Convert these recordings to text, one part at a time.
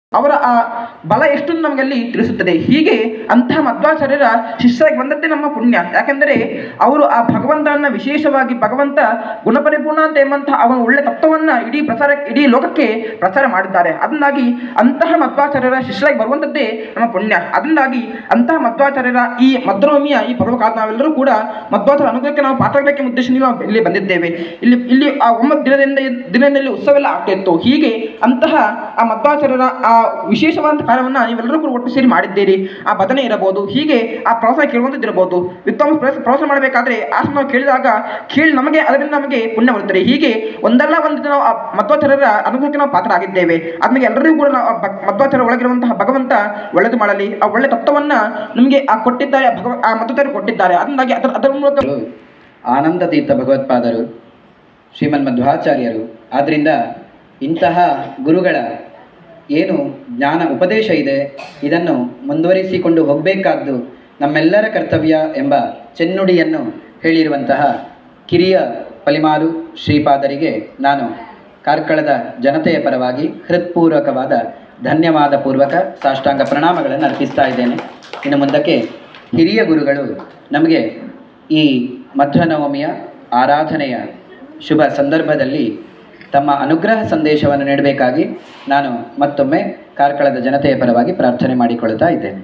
ಅವರ ಆ ಬಲ ಎಷ್ಟು ನಮಗಲ್ಲಿ ತಿಳಿಸುತ್ತದೆ ಹೀಗೆ ಅಂತಹ ಮಧ್ವಾಚಾರ್ಯರ ಶಿಷ್ಯರಾಗಿ ಬಂದದ್ದೇ ನಮ್ಮ ಪುಣ್ಯ ಯಾಕೆಂದರೆ ಅವರು ಆ ಭಗವಂತನ ವಿಶೇಷವಾಗಿ ಭಗವಂತ ಗುಣಪರಿಪೂರ್ಣ ಅಂತ ಎಂಬಂತಹ ಅವನ ಒಳ್ಳೆ ತತ್ವವನ್ನು ಇಡೀ ಪ್ರಚಾರ ಇಡೀ ಲೋಕಕ್ಕೆ ಪ್ರಚಾರ ಮಾಡಿದ್ದಾರೆ ಅದರಿಂದಾಗಿ ಅಂತಹ ಮಧ್ವಾಚಾರ್ಯರ ಶಿಷ್ಯರಾಗಿ ಬರುವಂಥದ್ದೇ ನಮ್ಮ ಪುಣ್ಯ ಅದರಿಂದಾಗಿ ಅಂತಹ ಮಧ್ವಾಚಾರ್ಯರ ಈ ಮಧ್ವನವಮಿಯ ಈ ಪರ್ವಕಾಲ ನಾವೆಲ್ಲರೂ ಕೂಡ ಮಧ್ವಾಚಾರ್ಯ ಅನುಗ್ರಹಕ್ಕೆ ನಾವು ಪಾತ್ರಬೇಕೆಂಬ ಉದ್ದೇಶದಿಂದ ನಾವು ಇಲ್ಲಿ ಬಂದಿದ್ದೇವೆ ಇಲ್ಲಿ ಇಲ್ಲಿ ಆ ಒಂಬತ್ತು ದಿನದಿಂದ ದಿನದಲ್ಲಿ ಉತ್ಸವ ಎಲ್ಲ ಆಗ್ತಾ ಇತ್ತು ಹೀಗೆ ಅಂತಹ ಆ ಮಧ್ವಾಚಾರ್ಯರ ಆ ವಿಶೇಷವಾದ ಕಾರ್ಯವನ್ನು ನೀವೆಲ್ಲರೂ ಕೂಡ ಒಟ್ಟು ಸೇರಿ ಮಾಡಿದ್ದೀರಿ ಆ ಭಜನೆ ಇರಬಹುದು ಹೀಗೆ ಆ ಪ್ರವಾಸ ಕೇಳುವಂಥದ್ದು ಇರಬಹುದು ವಿದ್ವಾಂಸ ಪ್ರವಾಸ ಪ್ರವಾಸ ಮಾಡಬೇಕಾದ್ರೆ ಆಶ್ರಮ ನಾವು ಕೇಳಿದಾಗ ಕೇಳಿ ನಮಗೆ ಅದರಿಂದ ನಮಗೆ ಪುಣ್ಯ ಬರುತ್ತದೆ ಹೀಗೆ ಒಂದಲ್ಲ ಒಂದು ದಿನ ನಾವು ಆ ಮಧ್ವಾಚಾರ್ಯರ ಅನುಗ್ರಹಕ್ಕೆ ನಾವು ಪಾತ್ರ ಆಗಿದ್ದೇವೆ ಆದ್ಮೇಲೆ ಎಲ್ಲರಿಗೂ ಕೂಡ ನಾವು ಆ ಭಕ್- ಮಧ್ವಾಚಾರ್ಯ ಒಳಗಿರುವಂತಹ ಭಗವಂತ ಒಳ್ಳೆದು ಮಾಡಲಿ ಆ ಒಳ್ಳೆ ತತ್ವವನ್ನ ನಮಗೆ ಆ ಕೊಟ್ಟಿದ್ದಾರೆ ಆ ಭಗವ ಆ ಮಧ್ವಾಚಾರ್ಯರು ಕೊಟ್ಟಿದ್ದಾರೆ ಅದರಿಂದಾಗಿ ಅದರ ಅದರ ಮೂಲಕ ಆನಂದತೀರ್ಥ ಭಗವತ್ಪಾದರು ಶ್ರೀಮನ್ ಮಧ್ವಾಚಾರ್ಯರು ಆದ್ದರಿಂದ ಇಂತಹ ಗುರುಗಳ ಏನು ಜ್ಞಾನ ಉಪದೇಶ ಇದೆ ಇದನ್ನು ಮುಂದುವರಿಸಿಕೊಂಡು ಹೋಗಬೇಕಾದ್ದು ನಮ್ಮೆಲ್ಲರ ಕರ್ತವ್ಯ ಎಂಬ ಚೆನ್ನುಡಿಯನ್ನು ಹೇಳಿರುವಂತಹ ಕಿರಿಯ ಪಲಿಮಾರು ಶ್ರೀಪಾದರಿಗೆ ನಾನು ಕಾರ್ಕಳದ ಜನತೆಯ ಪರವಾಗಿ ಹೃತ್ಪೂರ್ವಕವಾದ ಧನ್ಯವಾದ ಪೂರ್ವಕ ಸಾಷ್ಟಾಂಗ ಪ್ರಣಾಮಗಳನ್ನು ಅರ್ಪಿಸ್ತಾ ಇದ್ದೇನೆ ಇನ್ನು ಮುಂದಕ್ಕೆ ಹಿರಿಯ ಗುರುಗಳು ನಮಗೆ ಈ ಮಧ್ವನವಮಿಯ ಆರಾಧನೆಯ ಶುಭ ಸಂದರ್ಭದಲ್ಲಿ ತಮ್ಮ ಅನುಗ್ರಹ ಸಂದೇಶವನ್ನು ನೀಡಬೇಕಾಗಿ ನಾನು ಮತ್ತೊಮ್ಮೆ ಕಾರ್ಕಳದ ಜನತೆಯ ಪರವಾಗಿ ಪ್ರಾರ್ಥನೆ ಮಾಡಿಕೊಳ್ತಾ ಇದ್ದೇನೆ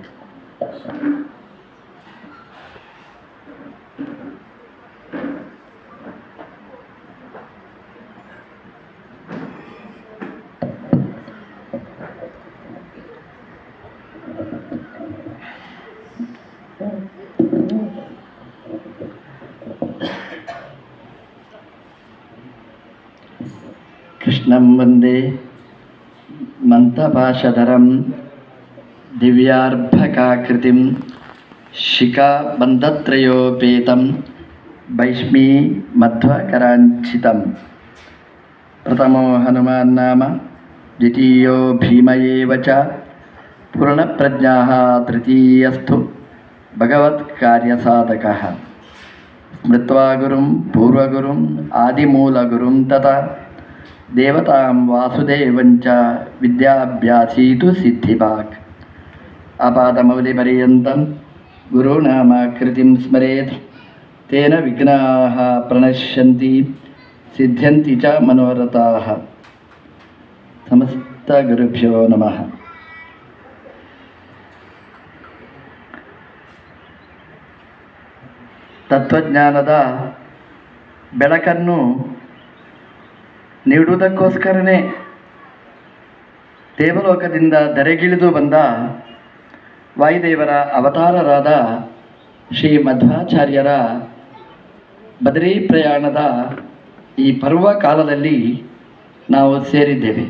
कृष्णं वन्दे मन्तपाशधरं दिव्यार्भकाकृतिं शिखाबन्धत्रयोपेतं वैष्मी मध्वकराञ्चितं प्रथमो हनुमान्नाम द्वितीयो भीम एव च पूर्णप्रज्ञाः तृतीयस्तु भगवत्कार्यसाधकः स्मृत्वा गुरुं पूर्वगुरुम् आदिमूलगुरुं तथा देवतां वासुदेवञ्च विद्याभ्यासीतु सिद्धिभाक् अपादमौलिपर्यन्तं गुरूणामाकृतिं स्मरेत् तेन विघ्नाः प्रणश्यन्ति सिद्ध्यन्ति च मनोरथाः समस्तगुरुभ्यो नमः ತತ್ವಜ್ಞಾನದ ಬೆಳಕನ್ನು ನೀಡುವುದಕ್ಕೋಸ್ಕರನೇ ದೇವಲೋಕದಿಂದ ಧರೆಗಿಳಿದು ಬಂದ ವಾಯುದೇವರ ಅವತಾರರಾದ ಶ್ರೀ ಮಧ್ವಾಚಾರ್ಯರ ಬದರಿ ಪ್ರಯಾಣದ ಈ ಪರ್ವ ಕಾಲದಲ್ಲಿ ನಾವು ಸೇರಿದ್ದೇವೆ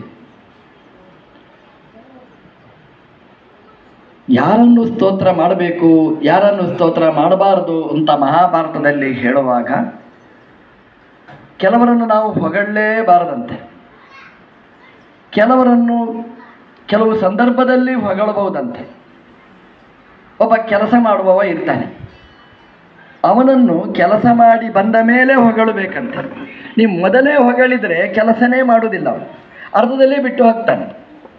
ಯಾರನ್ನು ಸ್ತೋತ್ರ ಮಾಡಬೇಕು ಯಾರನ್ನು ಸ್ತೋತ್ರ ಮಾಡಬಾರದು ಅಂತ ಮಹಾಭಾರತದಲ್ಲಿ ಹೇಳುವಾಗ ಕೆಲವರನ್ನು ನಾವು ಹೊಗಳಲೇಬಾರದಂತೆ ಕೆಲವರನ್ನು ಕೆಲವು ಸಂದರ್ಭದಲ್ಲಿ ಹೊಗಳಬಹುದಂತೆ ಒಬ್ಬ ಕೆಲಸ ಮಾಡುವವ ಇರ್ತಾನೆ ಅವನನ್ನು ಕೆಲಸ ಮಾಡಿ ಬಂದ ಮೇಲೆ ಹೊಗಳಬೇಕಂತೆ ನೀವು ಮೊದಲೇ ಹೊಗಳಿದರೆ ಕೆಲಸನೇ ಮಾಡುವುದಿಲ್ಲ ಅವನು ಅರ್ಧದಲ್ಲೇ ಬಿಟ್ಟು ಹೋಗ್ತಾನೆ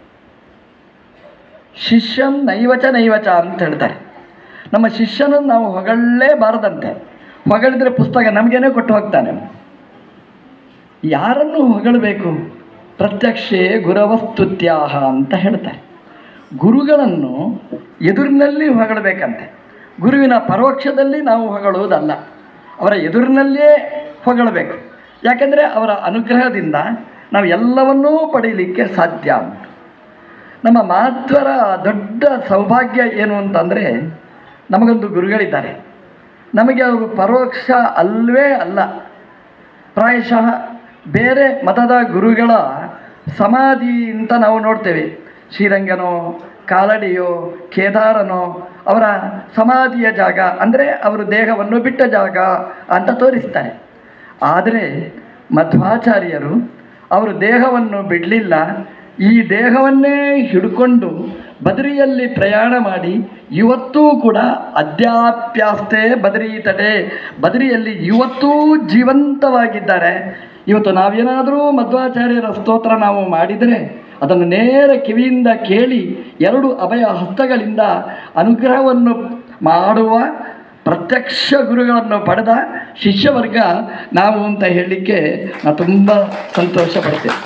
ಶಿಷ್ಯಂ ನೈವಚ ನೈವಚ ಅಂತ ಹೇಳ್ತಾರೆ ನಮ್ಮ ಶಿಷ್ಯನನ್ನು ನಾವು ಹೊಗಳಲೇಬಾರದಂತೆ ಹೊಗಳಿದ್ರೆ ಪುಸ್ತಕ ನಮಗೇನೆ ಕೊಟ್ಟು ಹೋಗ್ತಾನೆ ಅವನು. ಯಾರನ್ನು ಹೊಗಳಬೇಕು ಪ್ರತ್ಯಕ್ಷೇ ಗುರವಸ್ತುತ್ಯಾಹ ಅಂತ ಹೇಳ್ತಾರೆ ಗುರುಗಳನ್ನು ಎದುರಿನಲ್ಲಿ ಹೊಗಳಬೇಕಂತೆ ಗುರುವಿನ ಪರೋಕ್ಷದಲ್ಲಿ ನಾವು ಹೊಗಳುವುದಲ್ಲ ಅವರ ಎದುರಿನಲ್ಲೇ ಹೊಗಳಬೇಕು ಯಾಕೆಂದರೆ ಅವರ ಅನುಗ್ರಹದಿಂದ ನಾವು ಎಲ್ಲವನ್ನೂ ಪಡೀಲಿಕ್ಕೆ ಸಾಧ್ಯ ಉಂಟು ನಮ್ಮ ಮಾಧ್ವರ ದೊಡ್ಡ ಸೌಭಾಗ್ಯ ಏನು ಅಂತಂದರೆ ನಮಗೊಂದು ಗುರುಗಳಿದ್ದಾರೆ ನಮಗೆ ಅವರು ಪರೋಕ್ಷ ಅಲ್ವೇ ಅಲ್ಲ ಪ್ರಾಯಶಃ ಬೇರೆ ಮತದ ಗುರುಗಳ ಸಮಾಧಿ ಅಂತ ನಾವು ನೋಡ್ತೇವೆ ಶ್ರೀರಂಗನೋ ಕಾಲಡಿಯೋ ಕೇದಾರನೋ ಅವರ ಸಮಾಧಿಯ ಜಾಗ ಅಂದರೆ ಅವರು ದೇಹವನ್ನು ಬಿಟ್ಟ ಜಾಗ ಅಂತ ತೋರಿಸ್ತಾರೆ ಆದರೆ ಮಧ್ವಾಚಾರ್ಯರು ಅವರು ದೇಹವನ್ನು ಬಿಡಲಿಲ್ಲ ಈ ದೇಹವನ್ನೇ ಹಿಡ್ಕೊಂಡು ಬದರಿಯಲ್ಲಿ ಪ್ರಯಾಣ ಮಾಡಿ ಇವತ್ತೂ ಕೂಡ ಅದ್ಯಾಪ್ಯಾಸ್ತೆ ಬದರಿ ತಡೆ ಬದರಿಯಲ್ಲಿ ಇವತ್ತೂ ಜೀವಂತವಾಗಿದ್ದಾರೆ ಇವತ್ತು ನಾವೇನಾದರೂ ಮಧ್ವಾಚಾರ್ಯರ ಸ್ತೋತ್ರ ನಾವು ಮಾಡಿದರೆ ಅದನ್ನು ನೇರ ಕಿವಿಯಿಂದ ಕೇಳಿ ಎರಡು ಅಭಯ ಹಸ್ತಗಳಿಂದ ಅನುಗ್ರಹವನ್ನು ಮಾಡುವ ಪ್ರತ್ಯಕ್ಷ ಗುರುಗಳನ್ನು ಪಡೆದ ಶಿಷ್ಯವರ್ಗ ನಾವು ಅಂತ ಹೇಳಲಿಕ್ಕೆ ನಾನು ತುಂಬ ಸಂತೋಷ ಪಡ್ತೇನೆ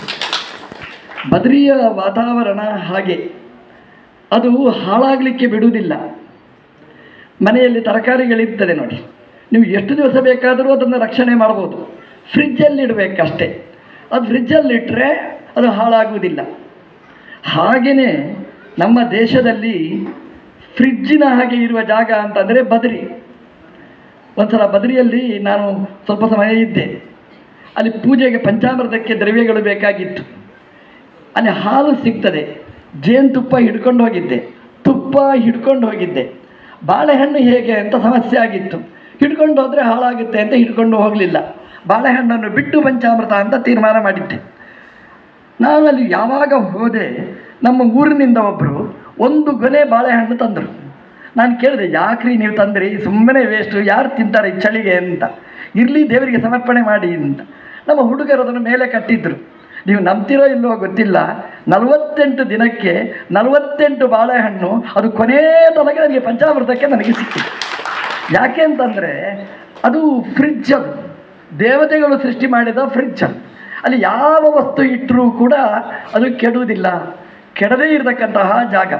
ಬದ್ರಿಯ ವಾತಾವರಣ ಹಾಗೆ ಅದು ಹಾಳಾಗಲಿಕ್ಕೆ ಬಿಡುವುದಿಲ್ಲ ಮನೆಯಲ್ಲಿ ತರಕಾರಿಗಳಿರ್ತದೆ ನೋಡಿ ನೀವು ಎಷ್ಟು ದಿವಸ ಬೇಕಾದರೂ ಅದನ್ನು ರಕ್ಷಣೆ ಮಾಡ್ಬೋದು ಫ್ರಿಜ್ಜಲ್ಲಿ ಇಡಬೇಕಷ್ಟೇ ಅದು ಫ್ರಿಜ್ಜಲ್ಲಿಟ್ಟರೆ ಅದು ಹಾಳಾಗುವುದಿಲ್ಲ ಹಾಗೆಯೇ ನಮ್ಮ ದೇಶದಲ್ಲಿ ಫ್ರಿಜ್ಜಿನ ಹಾಗೆ ಇರುವ ಜಾಗ ಅಂತಂದರೆ ಬದ್ರಿ ಒಂದ್ಸಲ ಬದ್ರಿಯಲ್ಲಿ ನಾನು ಸ್ವಲ್ಪ ಸಮಯ ಇದ್ದೆ ಅಲ್ಲಿ ಪೂಜೆಗೆ ಪಂಚಾಮೃತಕ್ಕೆ ದ್ರವ್ಯಗಳು ಬೇಕಾಗಿತ್ತು ಅಲ್ಲಿ ಹಾಲು ಸಿಗ್ತದೆ ಜೇನುತುಪ್ಪ ಹಿಡ್ಕೊಂಡು ಹೋಗಿದ್ದೆ ತುಪ್ಪ ಹಿಡ್ಕೊಂಡು ಹೋಗಿದ್ದೆ ಬಾಳೆಹಣ್ಣು ಹೇಗೆ ಅಂತ ಸಮಸ್ಯೆ ಆಗಿತ್ತು ಹಿಡ್ಕೊಂಡು ಹೋದರೆ ಹಾಳಾಗುತ್ತೆ ಅಂತ ಹಿಡ್ಕೊಂಡು ಹೋಗಲಿಲ್ಲ ಬಾಳೆಹಣ್ಣನ್ನು ಬಿಟ್ಟು ಪಂಚಾಮೃತ ಅಂತ ತೀರ್ಮಾನ ಮಾಡಿದ್ದೆ ನಾನು ಅಲ್ಲಿ ಯಾವಾಗ ಹೋದೆ ನಮ್ಮ ಊರಿನಿಂದ ಒಬ್ಬರು ಒಂದು ಗೊನೆ ಬಾಳೆಹಣ್ಣು ತಂದರು ನಾನು ಕೇಳಿದೆ ಯಾಕ್ರಿ ನೀವು ತಂದ್ರಿ ಸುಮ್ಮನೆ ವೇಸ್ಟು ಯಾರು ತಿಂತಾರೆ ಈ ಚಳಿಗೆ ಅಂತ ಇರಲಿ ದೇವರಿಗೆ ಸಮರ್ಪಣೆ ಮಾಡಿ ಅಂತ ನಮ್ಮ ಹುಡುಗರು ಅದನ್ನು ಮೇಲೆ ಕಟ್ಟಿದ್ರು ನೀವು ನಂಬ್ತಿರೋ ಇಲ್ಲವೋ ಗೊತ್ತಿಲ್ಲ ನಲವತ್ತೆಂಟು ದಿನಕ್ಕೆ ನಲವತ್ತೆಂಟು ಬಾಳೆಹಣ್ಣು ಅದು ಕೊನೇ ತನಕ ನನಗೆ ಪಂಚಾಮೃತಕ್ಕೆ ನನಗೆ ಸಿಕ್ಕಿತು ಯಾಕೆ ಅಂತಂದರೆ ಅದು ಫ್ರಿಡ್ಜ್ ಅದು ದೇವತೆಗಳು ಸೃಷ್ಟಿ ಮಾಡಿದ ಫ್ರಿಡ್ಜ್ ಅದು ಅಲ್ಲಿ ಯಾವ ವಸ್ತು ಇಟ್ಟರೂ ಕೂಡ ಅದು ಕೆಡುವುದಿಲ್ಲ ಕೆಡದೇ ಇರತಕ್ಕಂತಹ ಜಾಗ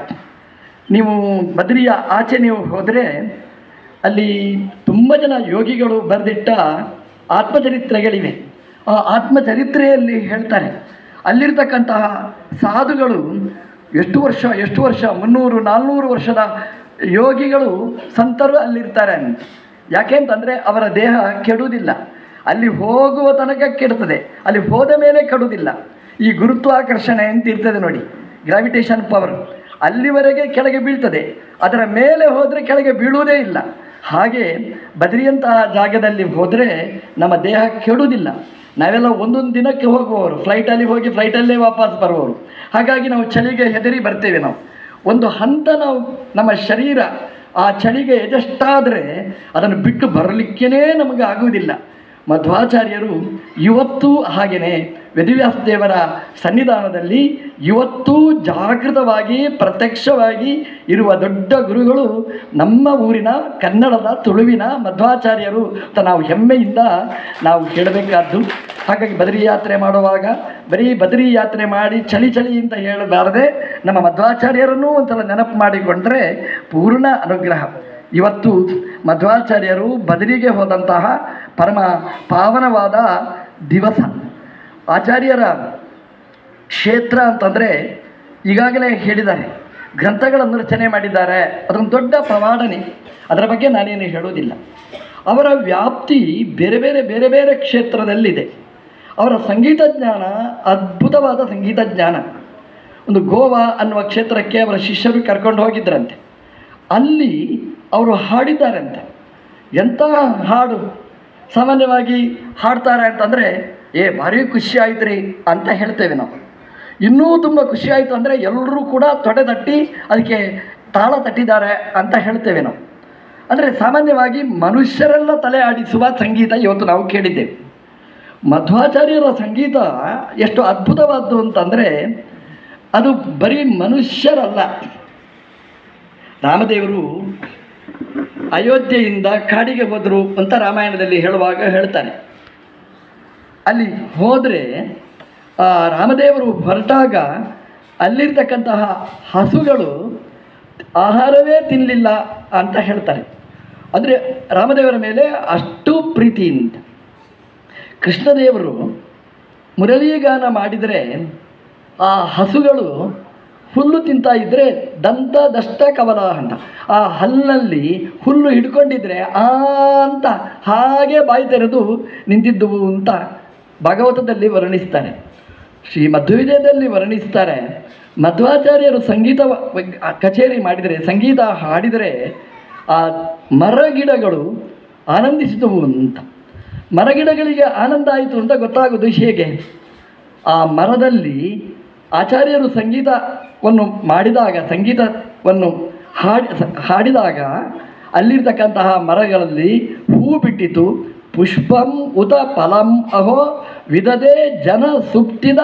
ನೀವು ಬದ್ರಿಯ ಆಚೆ ನೀವು ಹೋದರೆ ಅಲ್ಲಿ ತುಂಬ ಜನ ಯೋಗಿಗಳು ಬರೆದಿಟ್ಟ ಆತ್ಮಚರಿತ್ರೆಗಳಿವೆ ಆ ಆತ್ಮಚರಿತ್ರೆಯಲ್ಲಿ ಹೇಳ್ತಾರೆ ಅಲ್ಲಿರ್ತಕ್ಕಂತಹ ಸಾಧುಗಳು ಎಷ್ಟು ವರ್ಷ ಎಷ್ಟು ವರ್ಷ ಮುನ್ನೂರು ನಾಲ್ನೂರು ವರ್ಷದ ಯೋಗಿಗಳು ಸಂತರು ಅಲ್ಲಿರ್ತಾರೆ ಅಂತ ಯಾಕೆ ಅಂತಂದರೆ ಅವರ ದೇಹ ಕೆಡುವುದಿಲ್ಲ ಅಲ್ಲಿ ಹೋಗುವ ತನಕ ಕೆಡ್ತದೆ ಅಲ್ಲಿ ಹೋದ ಮೇಲೆ ಕೆಡುವುದಿಲ್ಲ ಈ ಗುರುತ್ವಾಕರ್ಷಣೆ ಅಂತ ಇರ್ತದೆ ನೋಡಿ ಗ್ರಾವಿಟೇಷನ್ ಪವರ್ ಅಲ್ಲಿವರೆಗೆ ಕೆಳಗೆ ಬೀಳ್ತದೆ ಅದರ ಮೇಲೆ ಹೋದರೆ ಕೆಳಗೆ ಬೀಳುವುದೇ ಇಲ್ಲ ಹಾಗೆ ಬದ್ರಿಯಂತಹ ಜಾಗದಲ್ಲಿ ಹೋದರೆ ನಮ್ಮ ದೇಹ ಕೆಡುವುದಿಲ್ಲ ನಾವೆಲ್ಲ ಒಂದೊಂದು ದಿನಕ್ಕೆ ಹೋಗುವವರು ಫ್ಲೈಟಲ್ಲಿ ಹೋಗಿ ಫ್ಲೈಟಲ್ಲೇ ವಾಪಸ್ ಬರುವವರು ಹಾಗಾಗಿ ನಾವು ಚಳಿಗೆ ಹೆದರಿ ಬರ್ತೇವೆ ನಾವು ಒಂದು ಹಂತ ನಾವು ನಮ್ಮ ಶರೀರ ಆ ಚಳಿಗೆ ಎಜೆಷ್ಟಾದರೆ ಅದನ್ನು ಬಿಟ್ಟು ಬರಲಿಕ್ಕೇ ನಮಗೆ ಆಗುವುದಿಲ್ಲ ಮಧ್ವಾಚಾರ್ಯರು ಇವತ್ತೂ ಹಾಗೆಯೇ ವೇದವ್ಯಾಸ ದೇವರ ಸನ್ನಿಧಾನದಲ್ಲಿ ಇವತ್ತೂ ಜಾಗೃತವಾಗಿ ಪ್ರತ್ಯಕ್ಷವಾಗಿ ಇರುವ ದೊಡ್ಡ ಗುರುಗಳು ನಮ್ಮ ಊರಿನ ಕನ್ನಡದ ತುಳುವಿನ ಮಧ್ವಾಚಾರ್ಯರು ಅಂತ ನಾವು ಹೆಮ್ಮೆಯಿಂದ ನಾವು ಹೇಳಬೇಕಾದ್ದು ಹಾಗಾಗಿ ಬದರಿ ಯಾತ್ರೆ ಮಾಡುವಾಗ ಬರೀ ಬದರಿ ಯಾತ್ರೆ ಮಾಡಿ ಚಳಿ ಚಳಿ ಅಂತ ಹೇಳಬಾರದೆ ನಮ್ಮ ಮಧ್ವಾಚಾರ್ಯರನ್ನೂ ಒಂದ್ಸಲ ನೆನಪು ಮಾಡಿಕೊಂಡ್ರೆ ಪೂರ್ಣ ಅನುಗ್ರಹ ಇವತ್ತು ಮಧ್ವಾಚಾರ್ಯರು ಬದರಿಗೆ ಹೋದಂತಹ ಪರಮ ಪಾವನವಾದ ದಿವಸ ಆಚಾರ್ಯರ ಕ್ಷೇತ್ರ ಅಂತಂದರೆ ಈಗಾಗಲೇ ಹೇಳಿದ್ದಾರೆ ಗ್ರಂಥಗಳನ್ನು ರಚನೆ ಮಾಡಿದ್ದಾರೆ ಅದೊಂದು ದೊಡ್ಡ ಪ್ರಮಾಣನೆ ಅದರ ಬಗ್ಗೆ ನಾನೇನು ಹೇಳೋದಿಲ್ಲ ಅವರ ವ್ಯಾಪ್ತಿ ಬೇರೆ ಬೇರೆ ಬೇರೆ ಬೇರೆ ಕ್ಷೇತ್ರದಲ್ಲಿದೆ ಅವರ ಸಂಗೀತ ಜ್ಞಾನ ಅದ್ಭುತವಾದ ಸಂಗೀತ ಜ್ಞಾನ ಒಂದು ಗೋವಾ ಅನ್ನುವ ಕ್ಷೇತ್ರಕ್ಕೆ ಅವರ ಶಿಷ್ಯರು ಕರ್ಕೊಂಡು ಹೋಗಿದ್ರಂತೆ ಅಲ್ಲಿ ಅವರು ಹಾಡಿದ್ದಾರಂತೆ ಎಂಥ ಹಾಡು ಸಾಮಾನ್ಯವಾಗಿ ಹಾಡ್ತಾರೆ ಅಂತಂದರೆ ಏ ಭಾರಿ ಖುಷಿ ಆಯ್ತು ರೀ ಅಂತ ಹೇಳ್ತೇವೆ ನಾವು ಇನ್ನೂ ತುಂಬ ಖುಷಿ ಆಯಿತು ಅಂದರೆ ಎಲ್ಲರೂ ಕೂಡ ತೊಡೆ ತಟ್ಟಿ ಅದಕ್ಕೆ ತಾಳ ತಟ್ಟಿದ್ದಾರೆ ಅಂತ ಹೇಳ್ತೇವೆ ನಾವು ಅಂದರೆ ಸಾಮಾನ್ಯವಾಗಿ ಮನುಷ್ಯರೆಲ್ಲ ತಲೆ ಆಡಿಸುವ ಸಂಗೀತ ಇವತ್ತು ನಾವು ಕೇಳಿದ್ದೇವೆ ಮಧ್ವಾಚಾರ್ಯರ ಸಂಗೀತ ಎಷ್ಟು ಅದ್ಭುತವಾದ್ದು ಅಂತಂದರೆ ಅದು ಬರೀ ಮನುಷ್ಯರಲ್ಲ ರಾಮದೇವರು ಅಯೋಧ್ಯೆಯಿಂದ ಕಾಡಿಗೆ ಹೋದರು ಅಂತ ರಾಮಾಯಣದಲ್ಲಿ ಹೇಳುವಾಗ ಹೇಳ್ತಾನೆ ಅಲ್ಲಿ ಹೋದರೆ ಆ ರಾಮದೇವರು ಹೊರಟಾಗ ಅಲ್ಲಿರ್ತಕ್ಕಂತಹ ಹಸುಗಳು ಆಹಾರವೇ ತಿನ್ನಲಿಲ್ಲ ಅಂತ ಹೇಳ್ತಾರೆ ಅಂದರೆ ರಾಮದೇವರ ಮೇಲೆ ಅಷ್ಟು ಪ್ರೀತಿಯಿಂದ ಕೃಷ್ಣದೇವರು ಮುರಳೀಗಾನ ಮಾಡಿದರೆ ಆ ಹಸುಗಳು ಹುಲ್ಲು ತಿಂತಾ ಇದ್ದರೆ ದಂತ ದಷ್ಟ ಕವಲ ಅಂತ ಆ ಹಲ್ಲಿನಲ್ಲಿ ಹುಲ್ಲು ಹಿಡ್ಕೊಂಡಿದ್ರೆ ಆ ಅಂತ ಹಾಗೆ ಬಾಯಿ ತೆರೆದು ನಿಂತಿದ್ದುವು ಅಂತ ಭಾಗವತದಲ್ಲಿ ವರ್ಣಿಸ್ತಾರೆ ಶ್ರೀ ಮಧ್ವವಿಜಯದಲ್ಲಿ ವರ್ಣಿಸ್ತಾರೆ ಮಧ್ವಾಚಾರ್ಯರು ಸಂಗೀತ ವ- ವ- ಕಚೇರಿ ಮಾಡಿದರೆ ಸಂಗೀತ ಹಾಡಿದರೆ ಆ ಮರಗಿಡಗಳು ಆನಂದಿಸಿದವು ಅಂತ ಮರಗಿಡಗಳಿಗೆ ಆನಂದ ಆಯಿತು ಅಂತ ಗೊತ್ತಾಗೋದು ಹೇಗೆ ಆ ಮರದಲ್ಲಿ ಆಚಾರ್ಯರು ಸಂಗೀತವನ್ನು ಮಾಡಿದಾಗ ಸಂಗೀತವನ್ನು ಹಾಡಿ ಸ- ಹಾಡಿದಾಗ ಅಲ್ಲಿರ್ತಕ್ಕಂತಹ ಮರಗಳಲ್ಲಿ ಹೂ ಬಿಟ್ಟಿತು ಪುಷ್ಪಂ ಉತ ಫಲಂ ಅಹೋ ವಿದದೆ ಜನ ಸುಪ್ತಿದ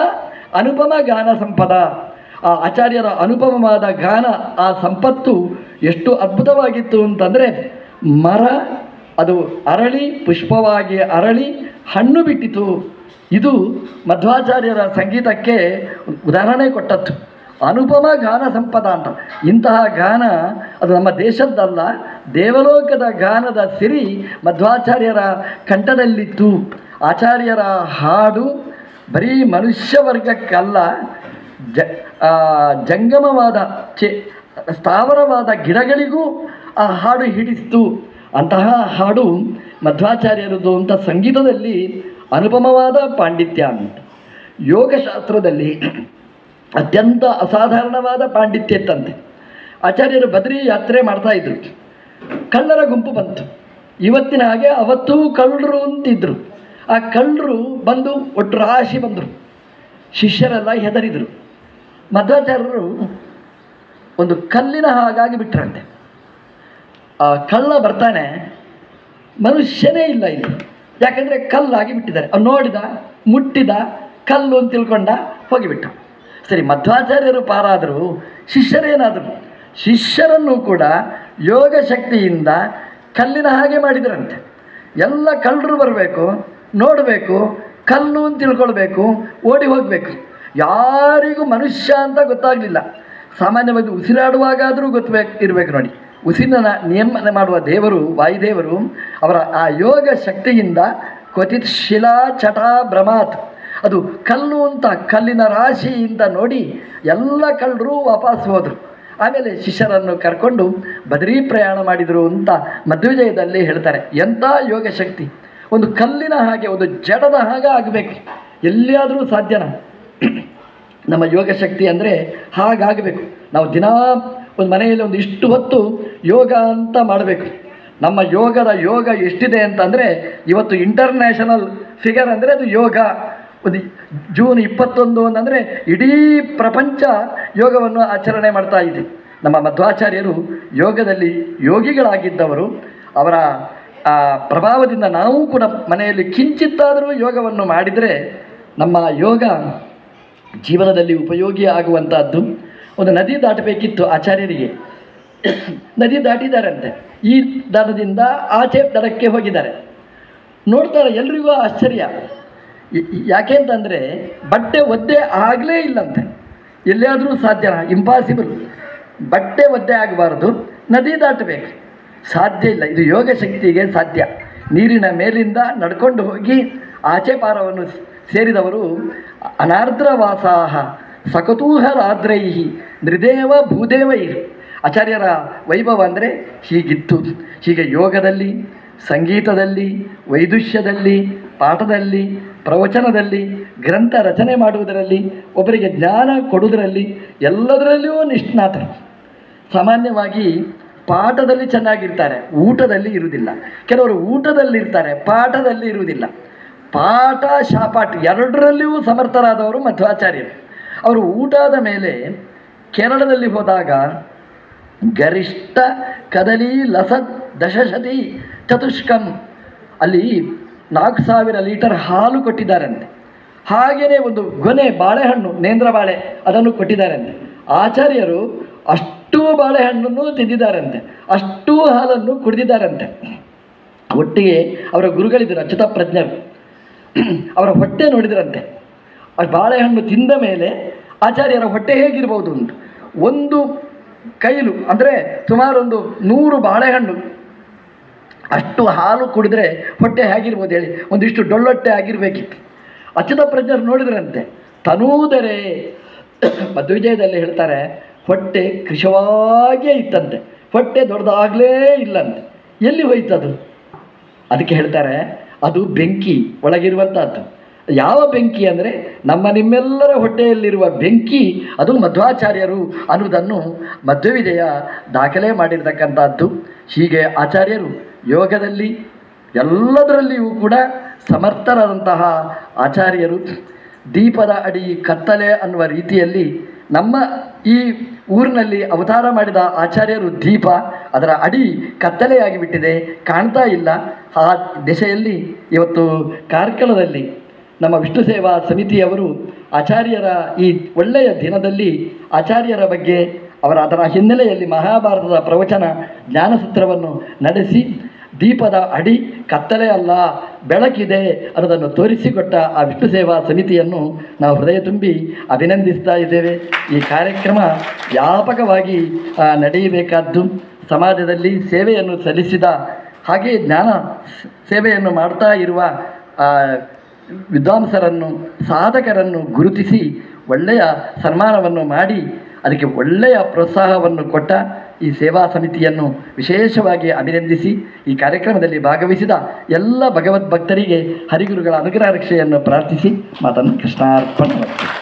ಅನುಪಮ ಗಾನ ಸಂಪದ ಆ ಆಚಾರ್ಯರ ಅನುಪಮವಾದ ಗಾನ ಆ ಸಂಪತ್ತು ಎಷ್ಟು ಅದ್ಭುತವಾಗಿತ್ತು ಅಂತಂದರೆ ಮರ ಅದು ಅರಳಿ ಪುಷ್ಪವಾಗಿ ಅರಳಿ ಹಣ್ಣು ಬಿಟ್ಟಿತು ಇದು ಮಧ್ವಾಚಾರ್ಯರ ಸಂಗೀತಕ್ಕೆ ಉದಾಹರಣೆ ಕೊಟ್ಟದ್ದು ಅನುಪಮ ಗಾನ ಸಂಪದ ಅಂತ ಇಂತಹ ಗಾನ ಅದು ನಮ್ಮ ದೇಶದ್ದಲ್ಲ ದೇವಲೋಕದ ಗಾನದ ಸಿರಿ ಮಧ್ವಾಚಾರ್ಯರ ಕಂಠದಲ್ಲಿತ್ತು ಆಚಾರ್ಯರ ಹಾಡು ಬರೀ ಮನುಷ್ಯ ವರ್ಗಕ್ಕಲ್ಲ ಜ ಆ, ಜಂಗಮವಾದ ಚೆ ಸ್ಥಾವರವಾದ ಗಿಡಗಳಿಗೂ ಆ ಹಾಡು ಹಿಡಿಸ್ತು ಅಂತಹ ಹಾಡು ಮಧ್ವಾಚಾರ್ಯರದು ಅಂತ ಸಂಗೀತದಲ್ಲಿ ಅನುಪಮವಾದ ಪಾಂಡಿತ್ಯ ಅಂತ ಯೋಗಶಾಸ್ತ್ರದಲ್ಲಿ ಅತ್ಯಂತ ಅಸಾಧಾರಣವಾದ ಪಾಂಡಿತ್ಯ ಇತ್ತಂತೆ ಆಚಾರ್ಯರು ಬದ್ರಿ ಯಾತ್ರೆ ಮಾಡ್ತಾ ಇದ್ರು ಕಳ್ಳರ ಗುಂಪು ಬಂತು ಇವತ್ತಿನ ಹಾಗೆ ಅವತ್ತೂ ಕಳ್ಳರು ಅಂತಿದ್ರು ಆ ಕಳ್ಳರು ಬಂದು ಒಟ್ಟು ರಾಶಿ ಬಂದರು ಶಿಷ್ಯರೆಲ್ಲ ಹೆದರಿದರು ಮಧ್ವಾಚಾರ್ಯರು ಒಂದು ಕಲ್ಲಿನ ಹಾಗಾಗಿ ಬಿಟ್ರಂತೆ ಆ ಕಳ್ಳ ಬರ್ತಾನೆ ಮನುಷ್ಯನೇ ಇಲ್ಲ ಇಲ್ಲಿ ಯಾಕಂದರೆ ಕಲ್ಲಾಗಿ ಬಿಟ್ಟಿದ್ದಾರೆ ಅವ್ನು ನೋಡಿದ ಮುಟ್ಟಿದ ಕಲ್ಲು ಅಂತ ತಿಳ್ಕೊಂಡ ಹೋಗಿಬಿಟ್ಟ ಸರಿ ಮಧ್ವಾಚಾರ್ಯರು ಪಾರಾದರು ಶಿಷ್ಯರೇನಾದರು ಶಿಷ್ಯರನ್ನು ಕೂಡ ಯೋಗ ಶಕ್ತಿಯಿಂದ ಕಲ್ಲಿನ ಹಾಗೆ ಮಾಡಿದ್ರಂತೆ ಎಲ್ಲ ಕಳ್ಳರು ಬರಬೇಕು ನೋಡಬೇಕು ಕಲ್ಲು ಅಂತ ತಿಳ್ಕೊಳ್ಬೇಕು ಓಡಿ ಹೋಗಬೇಕು ಯಾರಿಗೂ ಮನುಷ್ಯ ಅಂತ ಗೊತ್ತಾಗಲಿಲ್ಲ ಸಾಮಾನ್ಯವಾಗಿ ಉಸಿರಾಡುವಾಗಾದರೂ ಗೊತ್ತಬೇಕು ಇರಬೇಕು ನೋಡಿ ಉಸಿರಿನ ನಿಯಮನ ಮಾಡುವ ದೇವರು ವಾಯುದೇವರು ಅವರ ಆ ಯೋಗ ಶಕ್ತಿಯಿಂದ ಕ್ವಚಿತ್ ಶಿಲಾ ಚಟ ಭ್ರಮಾತ್ ಅದು ಕಲ್ಲು ಅಂತ ಕಲ್ಲಿನ ರಾಶಿಯಿಂದ ನೋಡಿ ಎಲ್ಲ ಕಳ್ಳರು ವಾಪಸ್ ಹೋದರು ಆಮೇಲೆ ಶಿಷ್ಯರನ್ನು ಕರ್ಕೊಂಡು ಬದರಿ ಪ್ರಯಾಣ ಮಾಡಿದರು ಅಂತ ಮಧ್ವಿಜಯದಲ್ಲಿ ಹೇಳ್ತಾರೆ ಎಂಥ ಯೋಗ ಶಕ್ತಿ ಒಂದು ಕಲ್ಲಿನ ಹಾಗೆ ಒಂದು ಜಡದ ಹಾಗೆ ಆಗಬೇಕು ಎಲ್ಲಿಯಾದರೂ ಸಾಧ್ಯನಾ ನಮ್ಮ ಯೋಗ ಶಕ್ತಿ ಅಂದರೆ ಹಾಗಾಗಬೇಕು ನಾವು ದಿನಾ ಒಂದು ಮನೆಯಲ್ಲಿ ಒಂದು ಇಷ್ಟು ಹೊತ್ತು ಯೋಗ ಅಂತ ಮಾಡಬೇಕು ನಮ್ಮ ಯೋಗದ ಯೋಗ ಎಷ್ಟಿದೆ ಅಂತಂದರೆ ಇವತ್ತು ಇಂಟರ್ನ್ಯಾಷನಲ್ ಫಿಗರ್ ಅಂದರೆ ಅದು ಯೋಗ ಒಂದು ಜೂನ್ ಇಪ್ಪತ್ತೊಂದು ಅಂತಂದರೆ ಇಡೀ ಪ್ರಪಂಚ ಯೋಗವನ್ನು ಆಚರಣೆ ಮಾಡ್ತಾ ಇದೆ ನಮ್ಮ ಮಧ್ವಾಚಾರ್ಯರು ಯೋಗದಲ್ಲಿ ಯೋಗಿಗಳಾಗಿದ್ದವರು ಅವರ ಆ ಪ್ರಭಾವದಿಂದ ನಾವು ಕೂಡ ಮನೆಯಲ್ಲಿ ಕಿಂಚಿತ್ತಾದರೂ ಯೋಗವನ್ನು ಮಾಡಿದರೆ ನಮ್ಮ ಯೋಗ ಜೀವನದಲ್ಲಿ ಉಪಯೋಗಿ ಆಗುವಂಥದ್ದು ಒಂದು ನದಿ ದಾಟಬೇಕಿತ್ತು ಆಚಾರ್ಯರಿಗೆ ನದಿ ದಾಟಿದ್ದಾರಂತೆ ಈ ದಡದಿಂದ ಆಚೆ ದಡಕ್ಕೆ ಹೋಗಿದ್ದಾರೆ ನೋಡ್ತಾರೆ ಎಲ್ರಿಗೂ ಆಶ್ಚರ್ಯ ಯ- ಯಾಕೆ ಅಂತಂದರೆ ಬಟ್ಟೆ ಒದ್ದೆ ಆಗಲೇ ಇಲ್ಲಂತೆ ಎಲ್ಲಿಯಾದರೂ ಸಾಧ್ಯನಾ ಇಂಪಾಸಿಬಲ್ ಬಟ್ಟೆ ಒದ್ದೆ ಆಗಬಾರ್ದು ನದಿ ದಾಟಬೇಕು ಸಾಧ್ಯ ಇಲ್ಲ ಇದು ಯೋಗ ಶಕ್ತಿಗೆ ಸಾಧ್ಯ ನೀರಿನ ಮೇಲಿಂದ ನಡ್ಕೊಂಡು ಹೋಗಿ ಆಚೆ ಪಾರವನ್ನು ಸ್- ಸೇರಿದವರು ಅನಾರ್ದ್ರವಾಸಾಹ ಸಕತೂಹಲಾದ್ರೈ ನೃದೇವ ಭೂದೇವೈರ್ ಆಚಾರ್ಯರ ವೈಭವ ಅಂದರೆ ಹೀಗಿತ್ತು ಹೀಗೆ ಯೋಗದಲ್ಲಿ ಸಂಗೀತದಲ್ಲಿ ವೈದುಷ್ಯದಲ್ಲಿ ಪಾಠದಲ್ಲಿ ಪ್ರವಚನದಲ್ಲಿ ಗ್ರಂಥ ರಚನೆ ಮಾಡುವುದರಲ್ಲಿ ಒಬ್ಬರಿಗೆ ಜ್ಞಾನ ಕೊಡುವುದರಲ್ಲಿ ಎಲ್ಲದರಲ್ಲಿಯೂ ನಿಷ್ಣಾತರು ಸಾಮಾನ್ಯವಾಗಿ ಪಾಠದಲ್ಲಿ ಚೆನ್ನಾಗಿರ್ತಾರೆ ಊಟದಲ್ಲಿ ಇರುವುದಿಲ್ಲ ಕೆಲವರು ಊಟದಲ್ಲಿ ಇರ್ತಾರೆ ಪಾಠದಲ್ಲಿ ಇರುವುದಿಲ್ಲ ಪಾಠ ಶಾಪಾಠ ಎರಡರಲ್ಲಿಯೂ ಸಮರ್ಥರಾದವರು ಮಧ್ವಾಚಾರ್ಯರು ಅವರು ಊಟದ ಮೇಲೆ ಕೇರಳದಲ್ಲಿ ಹೋದಾಗ ಗರಿಷ್ಠ ಕದಲಿ ಲಸತ್ ದಶಶತಿ ಚತುಷ್ಕಂ ಅಲ್ಲಿ ನಾಲ್ಕು ಸಾವಿರ ಲೀಟರ್ ಹಾಲು ಕೊಟ್ಟಿದ್ದಾರಂತೆ ಹಾಗೆಯೇ ಒಂದು ಗೊನೆ ಬಾಳೆಹಣ್ಣು ನೇಂದ್ರ ಬಾಳೆ ಅದನ್ನು ಕೊಟ್ಟಿದ್ದಾರಂತೆ ಆಚಾರ್ಯರು ಅಷ್ಟೂ ಬಾಳೆಹಣ್ಣನ್ನು ತಿಂದಿದ್ದಾರಂತೆ ಅಷ್ಟೂ ಹಾಲನ್ನು ಕುಡಿದಿದ್ದಾರಂತೆ ಒಟ್ಟಿಗೆ ಅವರ ಗುರುಗಳಿದ್ದರು ಅಚ್ಯುತ ಪ್ರಜ್ಞರು ಅವರ ಹೊಟ್ಟೆ ನೋಡಿದ್ರಂತೆ ಆ ಬಾಳೆಹಣ್ಣು ತಿಂದ ಮೇಲೆ ಆಚಾರ್ಯರ ಹೊಟ್ಟೆ ಹೇಗಿರ್ಬೋದು ಅಂತ ಒಂದು ಕೈಲು ಅಂದರೆ ಸುಮಾರೊಂದು ನೂರು ಬಾಳೆಹಣ್ಣು ಅಷ್ಟು ಹಾಲು ಕುಡಿದ್ರೆ ಹೊಟ್ಟೆ ಹೇಗಿರ್ಬೋದು ಹೇಳಿ ಒಂದಿಷ್ಟು ಡೊಳ್ಳೊಟ್ಟೆ ಆಗಿರಬೇಕಿತ್ತು ಅಚ್ಯುತ ಪ್ರಜ್ಞರು ನೋಡಿದ್ರಂತೆ ತನೂದರೆ ಮಧ್ವಿಜಯದಲ್ಲಿ ಹೇಳ್ತಾರೆ ಹೊಟ್ಟೆ ಕೃಶವಾಗೇ ಇತ್ತಂತೆ ಹೊಟ್ಟೆ ದೊಡ್ಡದಾಗಲೇ ಇಲ್ಲಂತೆ ಎಲ್ಲಿ ಹೋಯ್ತದು ಅದಕ್ಕೆ ಹೇಳ್ತಾರೆ ಅದು ಬೆಂಕಿ ಒಳಗಿರುವಂಥದ್ದು ಯಾವ ಬೆಂಕಿ ಅಂದರೆ ನಮ್ಮ ನಿಮ್ಮೆಲ್ಲರ ಹೊಟ್ಟೆಯಲ್ಲಿರುವ ಬೆಂಕಿ ಅದು ಮಧ್ವಾಚಾರ್ಯರು ಅನ್ನುವುದನ್ನು ಮಧ್ವವಿಜಯ ದಾಖಲೆ ಮಾಡಿರ್ತಕ್ಕಂಥದ್ದು ಹೀಗೆ ಆಚಾರ್ಯರು ಯೋಗದಲ್ಲಿ ಎಲ್ಲದರಲ್ಲಿಯೂ ಕೂಡ ಸಮರ್ಥರಾದಂತಹ ಆಚಾರ್ಯರು ದೀಪದ ಅಡಿ ಕತ್ತಲೆ ಅನ್ನುವ ರೀತಿಯಲ್ಲಿ ನಮ್ಮ ಈ ಊರಿನಲ್ಲಿ ಅವತಾರ ಮಾಡಿದ ಆಚಾರ್ಯರು ದೀಪ ಅದರ ಅಡಿ ಕತ್ತಲೆಯಾಗಿ ಬಿಟ್ಟಿದೆ ಕಾಣ್ತಾ ಇಲ್ಲ ಆ ದಿಶೆಯಲ್ಲಿ ಇವತ್ತು ಕಾರ್ಕಳದಲ್ಲಿ ನಮ್ಮ ವಿಷ್ಣು ಸೇವಾ ಸಮಿತಿಯವರು ಆಚಾರ್ಯರ ಈ ಒಳ್ಳೆಯ ದಿನದಲ್ಲಿ ಆಚಾರ್ಯರ ಬಗ್ಗೆ ಅವರ ಅದರ ಹಿನ್ನೆಲೆಯಲ್ಲಿ ಮಹಾಭಾರತದ ಪ್ರವಚನ ಜ್ಞಾನಸೂತ್ರವನ್ನು ನಡೆಸಿ ದೀಪದ ಅಡಿ ಕತ್ತಲೆ ಅಲ್ಲ ಬೆಳಕಿದೆ ಅನ್ನೋದನ್ನು ತೋರಿಸಿಕೊಟ್ಟ ಆ ವಿಷ್ಣು ಸೇವಾ ಸಮಿತಿಯನ್ನು ನಾವು ಹೃದಯ ತುಂಬಿ ಅಭಿನಂದಿಸ್ತಾ ಇದ್ದೇವೆ ಈ ಕಾರ್ಯಕ್ರಮ ವ್ಯಾಪಕವಾಗಿ ಆ, ನಡೆಯಬೇಕಾದ್ದು ಸಮಾಜದಲ್ಲಿ ಸೇವೆಯನ್ನು ಸಲ್ಲಿಸಿದ ಹಾಗೆ ಜ್ಞಾನ ಸ್- ಸೇವೆಯನ್ನು ಮಾಡ್ತಾ ಇರುವ ಆ, ವಿದ್ವಾಂಸರನ್ನು ಸಾಧಕರನ್ನು ಗುರುತಿಸಿ ಒಳ್ಳೆಯ ಸನ್ಮಾನವನ್ನು ಮಾಡಿ ಅದಕ್ಕೆ ಒಳ್ಳೆಯ ಪ್ರೋತ್ಸಾಹವನ್ನು ಕೊಟ್ಟ ಈ ಸೇವಾ ಸಮಿತಿಯನ್ನು ವಿಶೇಷವಾಗಿ ಅಭಿನಂದಿಸಿ ಈ ಕಾರ್ಯಕ್ರಮದಲ್ಲಿ ಭಾಗವಹಿಸಿದ ಎಲ್ಲ ಭಗವದ್ಭಕ್ತರಿಗೆ ಹರಿಗುರುಗಳ ಅನುಗ್ರಹ ರಕ್ಷೆಯನ್ನು ಪ್ರಾರ್ಥಿಸಿ ಮಾತನ್ನು ಕೃಷ್ಣಾರ್ಪಣ